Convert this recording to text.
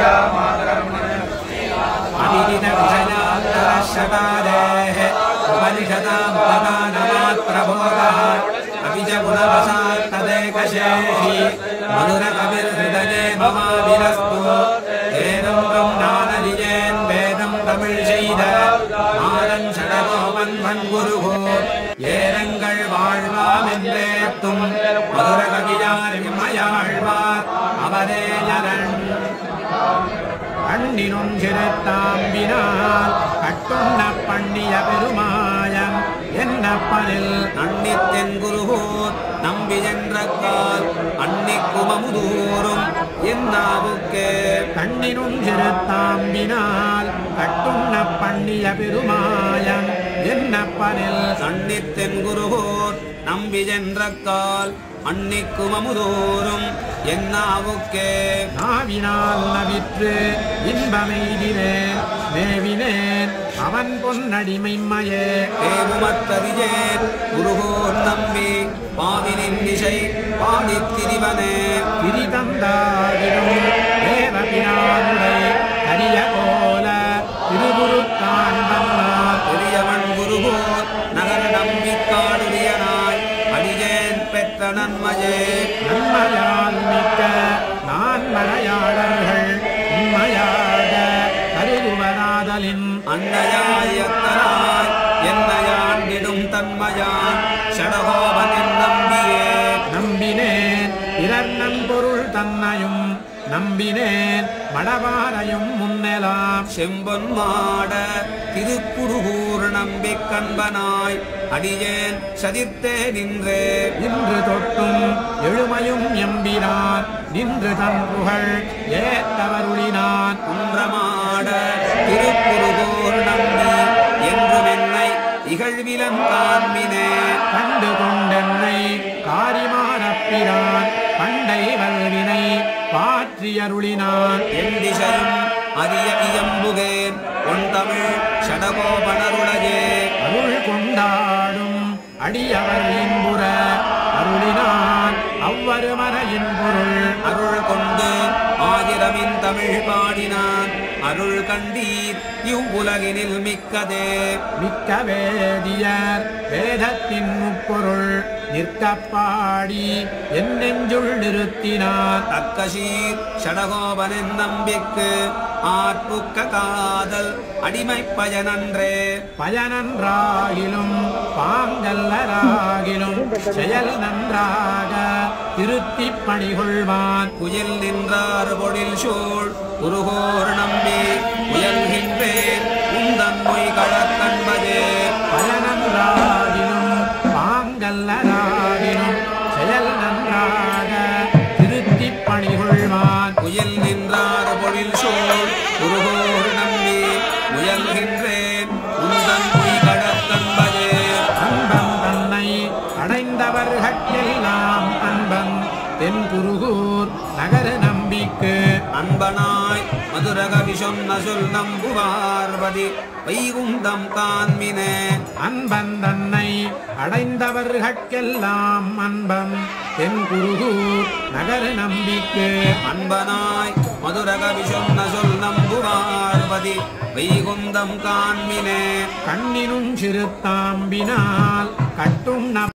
अविदित विषयान्तरशतादेः उपनिषदामुपगानमात्रबोधः अपि च गुणवशात् तदेकशेषि मधुरकविर्हृदये ममाविरस्तु एनं ब्रह्मानलिजेन् वेदं तमिழ்செய்த மாதன் சடகோபன் குருகோ ஏரங்கள் வாழ்வாம் என்றேத்தும் மதுர கவியார் விம்மயாழ்வார் அவரே நரன் கண்ணினும் சிறுத்தாம்பினால் கட்டுண்ண பண்ணிய பெருமாயம் என்னப்பனில் நன்னித்தென் குருகூர் நம்பி என்ற கால் அன்னிக்குமமுதூரும் என்னாவுக்கே கண்ணினும் சிறுத்தாம்பினால் கட்டுண்ண பண்ணிய பெருமாயம் என்னப்பனில் நன்னித்தென் குருகூர் நம்பி என்ற கால் அன்னிக்குமமுதூரும் என்னாவுக்கே நாவினால் நவிற்று இன்பமெய்தினேன் மேவினேன் அவன் பொன்னடிமைமையே தேவுமத்தறியேன் குருகோர் நம்பி பாவினின் திசை பாடித் திரிவனே திரிதந்தாகிடும் தேவபிரானுடை கரிய போல திருகுருத்தான் வந்தார் பெரியவன் குருகோர் நகர நம்பிக்காடுரியனாய் அடியேன் பெற்ற நன்மையே நன்மையால் மிக்க நான் மலையாளர்கள் உண்மையாக கருதுவராதலின் அன்னையாய் அத்தனாய் என்னையாண்டிடும் தன்மையான் ஷடகோபனின் நம்பியே நம்பினேன் பிறர் நம்பொருள் தன்னையும் நம்பினேன் மடவாரையும் முன்னெலாம் செம்பொன் மாட திருக்குருகூர் நம்பிக் கண்பனாய் அடியேன் சதித்தே நின்றே நின்று தொட்டும் எழுமையும் எம்பினான் நின்று தன் புகழ் ஏத்தவருளினான் குன்றமாட திருக்குருகூர் நம்பி என்றும் என்னை இகழ்விலன் காண்மினே கண்டு கொண்டென்னை காரிமாறப்பிரான் பண்டை வல்வினை பாற்றியருளினான் என் திசையும் அரிய இயம்புகேன் உன் தமிழ் ஷடகோபனருளகே அருள் கொண்டாடும் அடியவர் இன்புற அருளினான் அவ்வரு மறையின் பொருள் அருள் கொண்டு ஆயிரமின் தமிழ் பாடினான் அருள் கண்டீர் இவ்வுலகினில் மிக்கதே மிக்க வேதியர் வேதத்தின் முப்பொருள் நிற்க பாடி என் நெஞ்சுள் நிறுத்தினார் தக்கசீர் ஷடகோபனின் நம்பிக்கு ஆட்புக்க காதல் அடிமை பயனன்றே பயனன்றாகிலும் பாங்கல்லராகிலும் செயல் நன்றாக திருத்தி பணிகொள்வான் புயல் நின்றார் பொழில் சூழ் குருகோர் நம்பி முயல்கின்றேன் உந்தன் மொய் களக்கண்பதே பயனன்றாகிலும் பாங்கல்லராகிலும் செயல் நன்றாக திருத்தி பணிகொள்வான் புயல் நின்றார் பொழில் சூழ் குருகோர் நம்பி முயல்கின்றேன் உந்தன் மொய் களக்கண்பதே அன்பன் தன்னை அடைந்தவர்கட்கெல்லாம் அன்பன் தென் குருகூர் நகர நம்பிக்கு அன்பனாய் மதுரகவி சொன்ன சொல் நம்புவார்வதி வைகுந்தம் காண்மினே அன்பன் தன்னை அடைந்தவர்கட்கெல்லாம் அன்பன் தென் குருகூர் நகர நம்பிக்கு அன்பனாய் மதுரகவி சொன்ன சொல் நம்புவார்வதி வைகுந்தம் காண்மினே கண்ணினும் சிறுத்தாம்பினால் கட்டும்